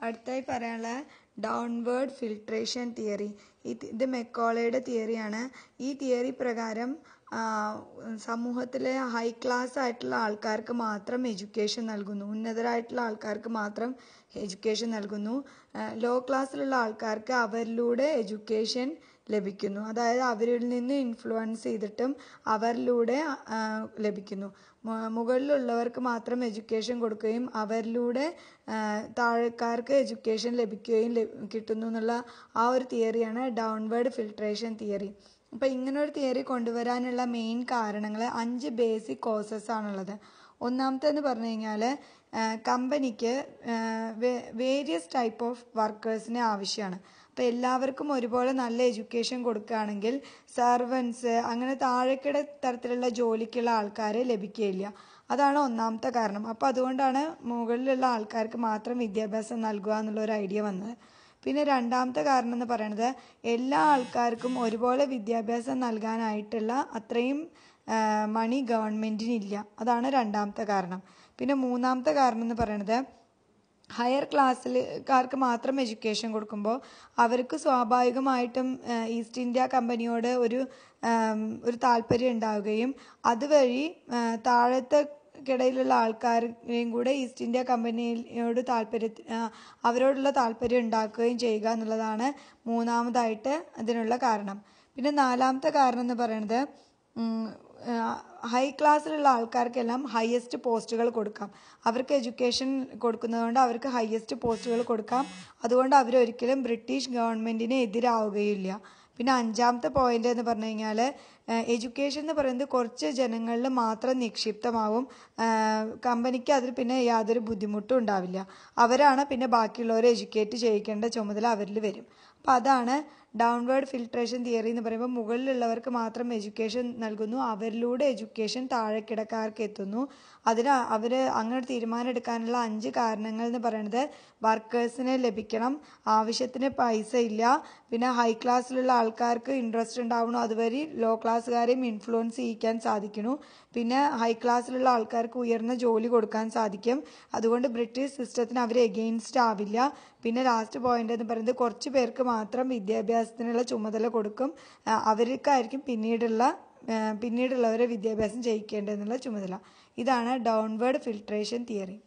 അടുത്തായി പറയാനുള്ള downward filtration theory ഇത് മെക്കോളയുടെ തിയറിയാണ് ഈ തിയറി പ്രകാരം സമൂഹത്തിലെ ഹൈ ക്ലാസ് ആയിട്ടുള്ള ആൾക്കാർക്ക് മാത്രം എഡ്യൂക്കേഷൻ നൽകുന്നു ഉന്നതരായിട്ടുള്ള ആൾക്കാർക്ക് മാത്രം എഡ്യൂക്കേഷൻ നൽകുന്നു ലോ ക്ലാസ്സിലുള്ള ആൾക്കാർക്ക് അവരിലൂടെ എഡ്യൂക്കേഷൻ ലഭിക്കുന്നു അതായത് അവരിൽ നിന്ന് ഇൻഫ്ലുവൻസ് ചെയ്തിട്ടും അവരിലൂടെ ലഭിക്കുന്നു മുകളിലുള്ളവർക്ക് മാത്രം എഡ്യൂക്കേഷൻ കൊടുക്കുകയും അവരിലൂടെ താഴെക്കാർക്ക് എഡ്യൂക്കേഷൻ ലഭിക്കുകയും കിട്ടുന്നു എന്നുള്ള ആ ഒരു തിയറിയാണ് ഡൗൺവേർഡ് ഫിൽട്രേഷൻ തിയറി അപ്പോൾ ഇങ്ങനെ ഒരു തിയറി കൊണ്ടുവരാനുള്ള മെയിൻ കാരണങ്ങൾ അഞ്ച് ബേസിക് കോസസ് ആണുള്ളത് ഒന്നാമത്തെന്ന് പറഞ്ഞു കഴിഞ്ഞാൽ കമ്പനിക്ക് വേരിയസ് ടൈപ്പ് ഓഫ് വർക്കേഴ്സിനെ ആവശ്യമാണ് അപ്പോൾ എല്ലാവർക്കും ഒരുപോലെ നല്ല എഡ്യൂക്കേഷൻ കൊടുക്കുകയാണെങ്കിൽ സർവൻസ് അങ്ങനെ താഴെക്കിട തരത്തിലുള്ള ജോലിക്കുള്ള ആൾക്കാരെ ലഭിക്കുകയില്ല അതാണ് ഒന്നാമത്തെ കാരണം അപ്പോൾ അതുകൊണ്ടാണ് മുകളിലുള്ള ആൾക്കാർക്ക് മാത്രം വിദ്യാഭ്യാസം നൽകുക എന്നുള്ള ഒരു ഐഡിയ വന്നത് പിന്നെ രണ്ടാമത്തെ കാരണം എന്ന് പറയുന്നത് എല്ലാ ആൾക്കാർക്കും ഒരുപോലെ വിദ്യാഭ്യാസം നൽകാനായിട്ടുള്ള അത്രയും മണി ഗവൺമെൻറ്റിനില്ല അതാണ് രണ്ടാമത്തെ കാരണം പിന്നെ മൂന്നാമത്തെ കാരണം എന്ന് പറയുന്നത് ഹയർ ക്ലാസ്സിൽക്കാർക്ക് മാത്രം എഡ്യൂക്കേഷൻ കൊടുക്കുമ്പോൾ അവർക്ക് സ്വാഭാവികമായിട്ടും ഈസ്റ്റ് ഇന്ത്യ കമ്പനിയോട് ഒരു ഒരു താല്പര്യം ഉണ്ടാവുകയും അതുവഴി താഴത്തെ ക്കിടയിലുള്ള ആൾക്കാരെയും കൂടെ ഈസ്റ്റ് ഇന്ത്യ കമ്പനിയോട് താല്പര്യ അവരോടുള്ള താല്പര്യം ഉണ്ടാക്കുകയും ചെയ്യുക എന്നുള്ളതാണ് മൂന്നാമതായിട്ട് അതിനുള്ള കാരണം പിന്നെ നാലാമത്തെ കാരണം എന്ന് പറയുന്നത് ഹൈ ക്ലാസ്സിലുള്ള ആൾക്കാർക്കെല്ലാം ഹയസ്റ്റ് പോസ്റ്റുകൾ കൊടുക്കാം അവർക്ക് എഡ്യൂക്കേഷൻ കൊടുക്കുന്നതുകൊണ്ട് അവർക്ക് ഹയസ്റ്റ് പോസ്റ്റുകൾ കൊടുക്കാം അതുകൊണ്ട് അവരൊരിക്കലും ബ്രിട്ടീഷ് ഗവൺമെൻറ്റിന് എതിരാവുകയില്ല പിന്നെ അഞ്ചാമത്തെ പോയിന്റ് എന്ന് പറഞ്ഞു കഴിഞ്ഞാൽ എഡ്യൂക്കേഷൻ എന്ന് പറയുന്നത് കുറച്ച് ജനങ്ങളിൽ മാത്രം നിക്ഷിപ്തമാവും കമ്പനിക്ക് അതിൽ പിന്നെ യാതൊരു ബുദ്ധിമുട്ടും ഉണ്ടാവില്ല അവരാണ് പിന്നെ ബാക്കിയുള്ളവരെ എഡ്യൂക്കേറ്റ് ചെയ്യിക്കേണ്ട ചുമതല അവരിൽ വരും അപ്പോൾ അതാണ് ഡൗൺവേർഡ് ഫിൽട്രേഷൻ തിയറി എന്ന് പറയുമ്പോൾ മുകളിലുള്ളവർക്ക് മാത്രം എഡ്യൂക്കേഷൻ നൽകുന്നു അവരിലൂടെ എഡ്യൂക്കേഷൻ താഴെക്കിടക്കാർക്ക് എത്തുന്നു അതിന് അവർ അങ്ങനെ തീരുമാനം എടുക്കാനുള്ള അഞ്ച് കാരണങ്ങൾ എന്ന് പറയുന്നത് വർക്കേഴ്സിനെ ലഭിക്കണം ആവശ്യത്തിന് പൈസ ഇല്ല പിന്നെ ഹൈ ക്ലാസ്സിലുള്ള ആൾക്കാർക്ക് ഇൻട്രസ്റ്റ് ഉണ്ടാവണം അതുവഴി ലോ ക്ലാസ്സുകാരെയും ഇൻഫ്ലുവൻസ് ചെയ്യിക്കാൻ സാധിക്കുന്നു പിന്നെ ഹൈ ക്ലാസ്സിലുള്ള ആൾക്കാർക്ക് ഉയർന്ന ജോലി കൊടുക്കാൻ സാധിക്കും അതുകൊണ്ട് ബ്രിട്ടീഷ് സിസ്റ്റത്തിന് അവർ എഗെയിൻസ്റ്റ് ആവില്ല പിന്നെ ലാസ്റ്റ് പോയിന്റ് എന്ന് പറയുന്നത് കുറച്ച് പേർക്ക് മാത്രം വിദ്യാഭ്യാസത്തിനുള്ള ചുമതല കൊടുക്കും അവർക്കായിരിക്കും പിന്നീടുള്ള പിന്നീടുള്ളവരെ വിദ്യാഭ്യാസം ചെയ്യിക്കേണ്ടതെന്നുള്ള ചുമതല ഇതാണ് ഡൗൺവേർഡ് ഫിൽട്രേഷൻ തിയറി